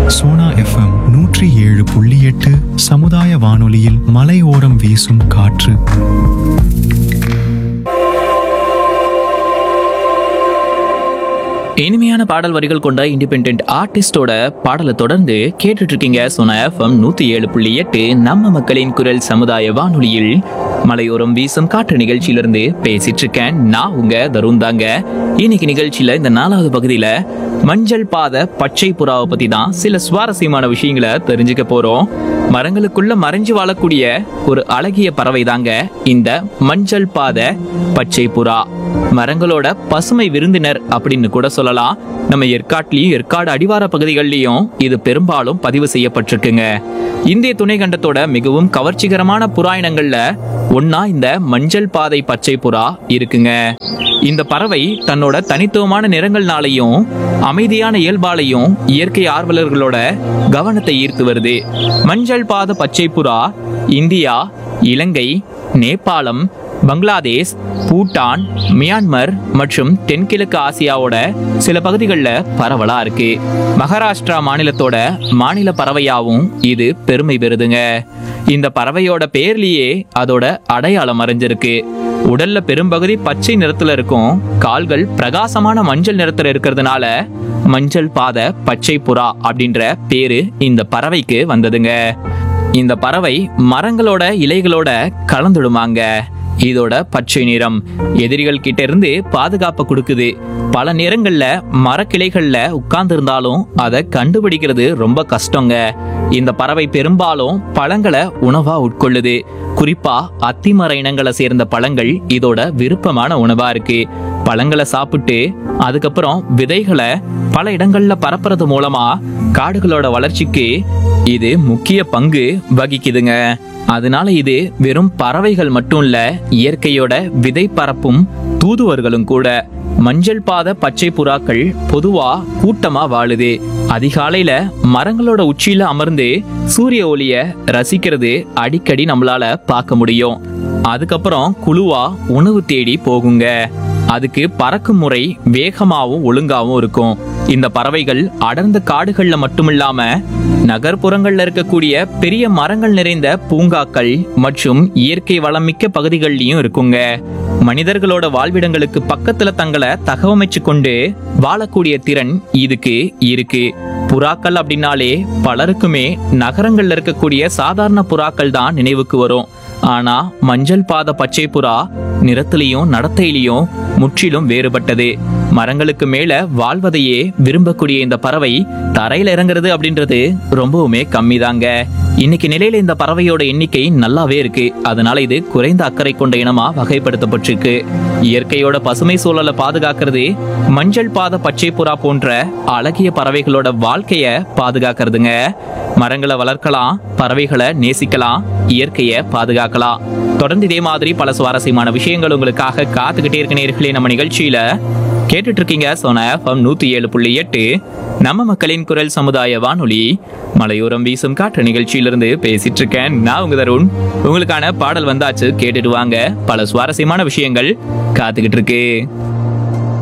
Sona FM நூற்றி ஏழு புள்ளி எட்டு சமுதாய வானொலியில் மலையோரம் வீசும் காற்று இனிமையான பாடல் வரிகள் கொண்ட இண்டிபெண்ட் ஆர்டிஸ்டோட பாடலை தொடர்ந்து கேட்டுட்டு இருக்கீங்க சோனா எஃப்எம் நூத்தி ஏழு புள்ளி எட்டு நம்ம மக்களின் குரல் சமுதாய வானொலியில் மலையோரம் வீசும் காற்று நிகழ்ச்சியிலிருந்து பேசிட்டு இருக்கேன் நான் உங்க தருண் தாங்க இன்னைக்கு நிகழ்ச்சியில இந்த நாலாவது பகுதியில மஞ்சள் பாத பச்சை புறாவை பத்தி தான் சில சுவாரஸ்யமான விஷயங்களை தெரிஞ்சுக்க போறோம் மரங்களுக்குள்ள மறைஞ்சு வாழக்கூடிய ஒரு அழகிய பறவை தாங்க இந்த மஞ்சள் பாத பச்சை புறா மரங்களோட பசுமை விருந்தினர் அப்படின்னு கூட சொல்லலாம் நம்ம ஏற்காட்லயும் ஏற்காடு அடிவார பகுதிகளிலையும் இது பெரும்பாலும் பதிவு செய்யப்பட்டிருக்குங்க இந்திய துணைக்கண்டத்தோட மிகவும் கவர்ச்சிகரமான புறா இனங்கள்ல ஒன்னா இந்த மஞ்சள் பாதை பச்சை புறா இருக்குங்க இந்த பறவை தன்னோட தனித்துவமான நிறங்கள்னாலையும் அமைதியான இயல்பாலையும் இயற்கை ஆர்வலர்களோட கவனத்தை ஈர்த்து வருது மஞ்சள் பாத பச்சை புறா இந்தியா இலங்கை நேபாளம் பங்களாதேஷ் பூட்டான் மியான்மர் மற்றும் தென்கிழக்கு ஆசியாவோட சில பகுதிகளில் பரவலா இருக்கு மகாராஷ்டிரா மாநிலத்தோட மாநில பறவையாவும் இது பெருமை பெறுதுங்க இந்த பறவையோட பேர்லயே அதோட அடையாளம் மறைஞ்சிருக்கு உடல்ல பெரும்பகுதி பச்சை நிறத்துல இருக்கும் கால்கள் பிரகாசமான மஞ்சள் நிறத்துல இருக்கிறதுனால மஞ்சள் பாத பச்சை புறா அப்படின்ற பேரு இந்த பறவைக்கு வந்ததுங்க இந்த பறவை மரங்களோட இலைகளோட கலந்துடுமாங்க இதோட பச்சை நிறம் எதிரிகள் கிட்ட இருந்து பாதுகாப்பை கொடுக்குது பல நேரங்கள்ல மரக்கிளைகள்ல உட்கார்ந்து இருந்தாலும் அதை கண்டுபிடிக்கிறது ரொம்ப கஷ்டங்க இந்த பறவை பெரும்பாலும் பழங்களை உணவா உட்கொள்ளுது குறிப்பா அத்திமர இனங்களை சேர்ந்த பழங்கள் இதோட விருப்பமான உணவா இருக்கு பழங்களை சாப்பிட்டு அதுக்கப்புறம் விதைகளை பல இடங்கள்ல பரப்புறது மூலமா காடுகளோட வளர்ச்சிக்கு இது முக்கிய பங்கு வகிக்குதுங்க அதனால இது வெறும் பறவைகள் மட்டும் இல்ல இயற்கையோட விதை பரப்பும் தூதுவர்களும் கூட மஞ்சள் பாத பச்சை புறாக்கள் பொதுவா கூட்டமா வாழுது அதிகாலையில மரங்களோட உச்சியில அமர்ந்து சூரிய ஒளிய ரசிக்கிறது அடிக்கடி நம்மளால பார்க்க முடியும் அதுக்கப்புறம் குழுவா உணவு தேடி போகுங்க அதுக்கு பறக்கும் முறை வேகமாவும் ஒழுங்காவும் இருக்கும் இந்த பறவைகள் அடர்ந்த காடுகள்ல மட்டுமில்லாம நகர்ப்புறங்கள்ல இருக்கக்கூடிய பெரிய மரங்கள் நிறைந்த பூங்காக்கள் மற்றும் இயற்கை வளமிக்க பகுதிகள்லயும் இருக்குங்க மனிதர்களோட வாழ்விடங்களுக்கு பக்கத்துல தங்களை தகவமைச்சு கொண்டு வாழக்கூடிய திறன் இதுக்கு இருக்கு புறாக்கள் அப்படின்னாலே பலருக்குமே நகரங்கள்ல இருக்கக்கூடிய சாதாரண புறாக்கள் தான் நினைவுக்கு வரும் ஆனா மஞ்சள் பாத பச்சை புறா நிறத்திலையும் நடத்தையிலையும் முற்றிலும் வேறுபட்டது மரங்களுக்கு மேல வாழ்வதையே விரும்பக்கூடிய இந்த பறவை தரையில இறங்குறது அப்படின்றது ரொம்பவுமே கம்மி தாங்க இன்னைக்கு நிலையில இந்த பறவையோட எண்ணிக்கை நல்லாவே இருக்கு அதனால இது குறைந்த அக்கறை கொண்ட இனமா வகைப்படுத்தப்பட்டிருக்கு இயற்கையோட பசுமை சூழலை பாதுகாக்கிறது மஞ்சள் பாத பச்சை புறா போன்ற அழகிய பறவைகளோட வாழ்க்கைய பாதுகாக்கிறதுங்க மரங்களை வளர்க்கலாம் பறவைகளை நேசிக்கலாம் இயற்கையை பாதுகாக்கலாம் தொடர்ந்து இதே மாதிரி பல சுவாரஸ்யமான விஷயங்கள் உங்களுக்காக காத்துக்கிட்டே இருக்க நேர்களே நம்ம நிகழ்ச்சியில கேட்டுட்டு இருக்கீங்க சோனா எஃப்எம் நூத்தி ஏழு புள்ளி எட்டு நம்ம மக்களின் குரல் சமுதாய வானொலி மலையோரம் வீசும் காற்று நிகழ்ச்சியிலிருந்து பேசிட்டு இருக்கேன் நான் உங்க தருண் உங்களுக்கான பாடல் வந்தாச்சு கேட்டுட்டு வாங்க பல சுவாரஸ்யமான விஷயங்கள் காத்துக்கிட்டு இருக்கு